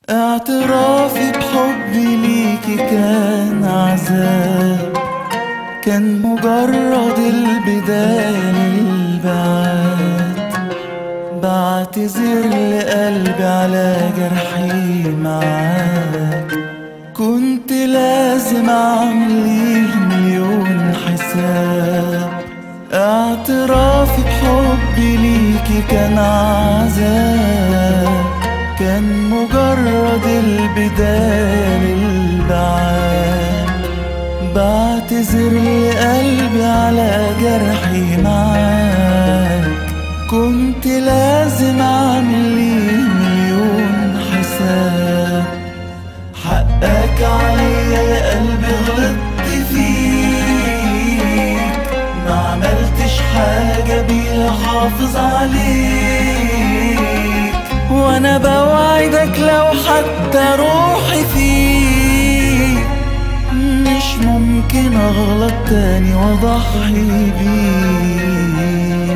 اعترافي بحبي ليكي كان عذاب كان مجرد البداية للبعاد بعتذر لقلبي على جرحي معاك كنت لازم اعمل ليه مليون حساب اعترافي بحبي ليكي كان عذاب كان مجرد البداية للبعاد بعتذر لقلبي على جرحي معاك كنت لازم اعمل ليه مليون حساب حقك عليا يا قلبي غلطت فيك ما عملتش حاجة بيها حافظ عليك وانا بوعدك لو حتى روحي فيك مش ممكن اغلط تاني واضحي بيك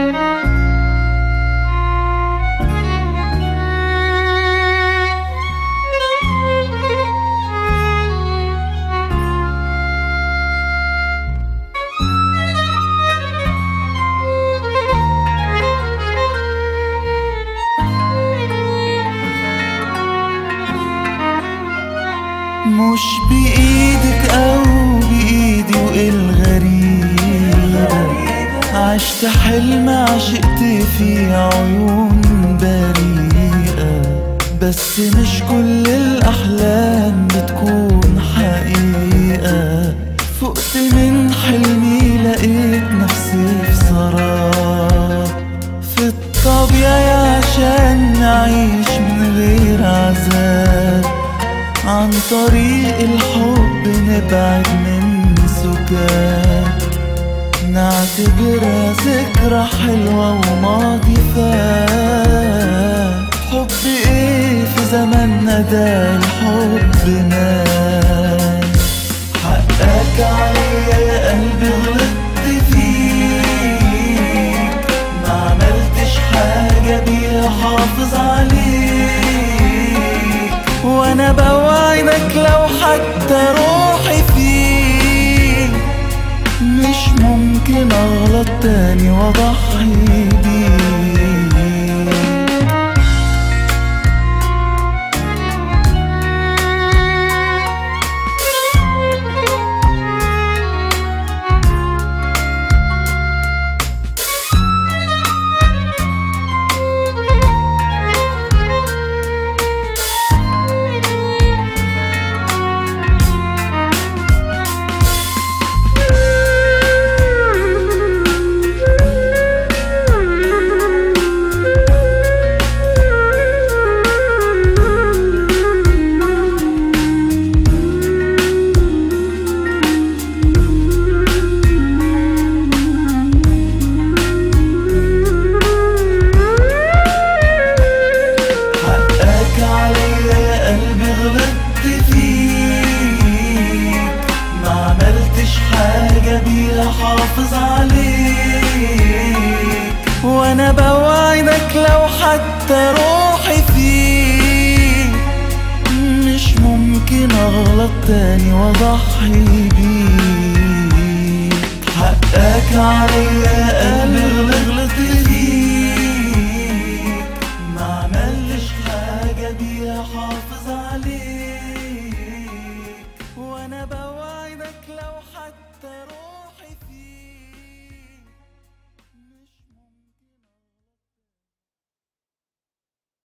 مش بإيدك أو بإيدي والغريبة عشت حلم عشقت فيه عيون بريئة بس مش كل الأحلام بتكون حقيقة فقت من حلمي لقيت نفسي في سراب في الطبيعي عشان نعيش من غير عذاب عن طريق الحب نبعد من سكات نعتبرها ذكرى حلوة وماضي فات حب ايه في زماننا ده الحب مات حقك عليا يا قلبي غلطت فيك ما عملتش حاجة بيها حافظ عليك وانا بوعدك لو حتى روحي فيك مش ممكن اغلط تاني واضحي بيك حقك عليا يا قلبي غلطت فيك ما عملتش حاجة بيها حافظ عليك وانا بوعدك لو حتى روحي فيك مش ممكن اغلط تاني واضحي بيك حقك عليا يا قلبي غلطت فيك ما عملش حاجة بيها حافظ عليك